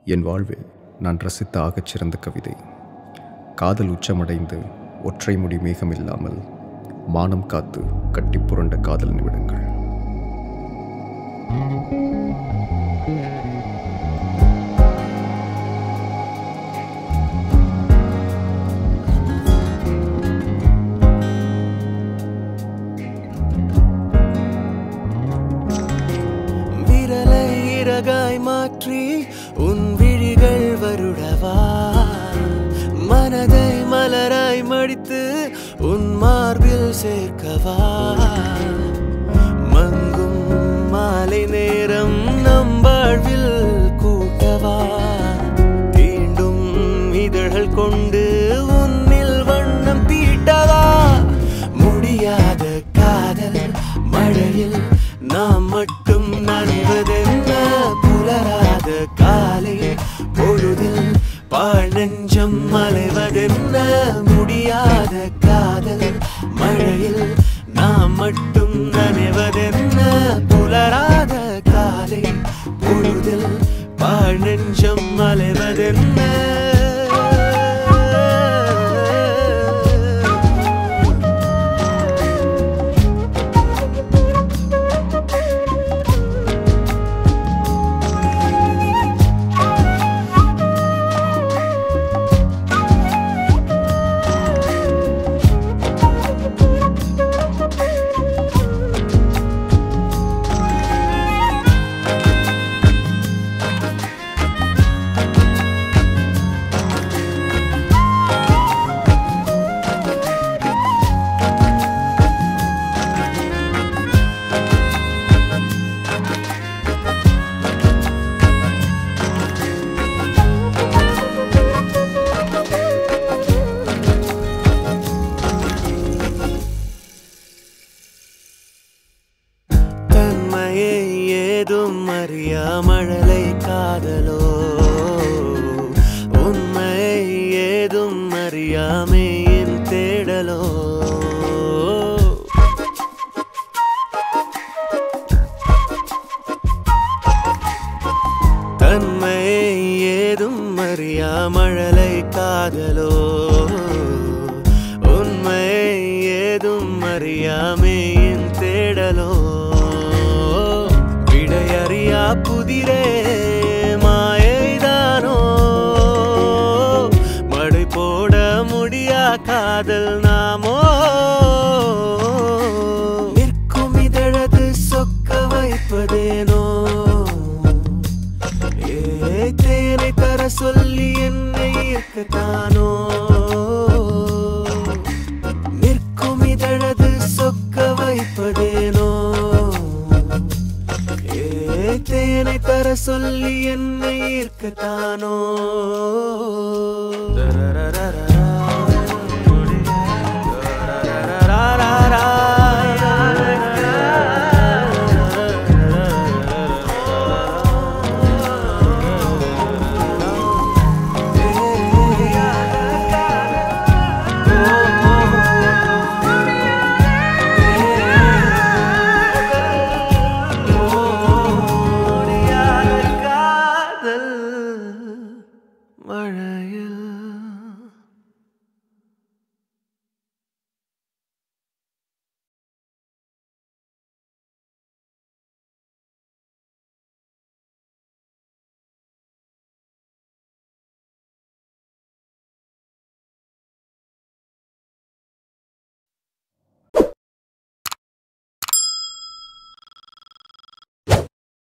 என் வாழ்வில் நான் ரசித்த ஆகச்சிறந்த கவிதை காதல் உச்சமடைந்து ஒற்றை முடி மேகம் இல்லாமல் மானம் காத்து கட்டி புரண்ட காதல் நிமிடங்கள் விரலை இறகாய் மாற்றி உன் விழிகள் வருடவா மனதை மலராய் மடித்து உன் மார்பில் சேர்க்கவா மங்கும் மாலை நேரம் நம் வாழ்வில் கூட்டவா தீண்டும் இதழ்கள் கொண்டு உன்னில் வண்ணம் தீட்டவா முடியாத காதல் மழையில் நாம் மட்டும் நனைவதென்ன புலராத காலை பொழுதில் பாழ் நெஞ்சம் மலைவதென்ன முடியாத காதல் மழையில் நாம் மட்டும் நனைவதென்ன புலராத காலை பொழுதில் பாழ் நெஞ்சம் மலைவதென்ன தன்மையை ஏதும் அறியா மழலை காதலோ உண்மையை ஏதும் அறியாமே என் தேடலோ தன்மையை ஏதும் அறியா மழலை காதலோ உண்மையை ஏதும் அறியாமே என் தேடலோ விடையறியா புதிரே மாயைதானோ மடை போட முடியா காதல் நாமோ நிற்கும் இதழது சொக்க வைப்பதேனோ ஏ தேனை தர சொல்லி என்னை ஈர்க்கத்தானோ நிற்கும் இதழது சொக்க வைப்பதேனோ ஏ தேனை தர சொல்லி என்னை ஈர்க்கத்தானோ காதல் மழையில்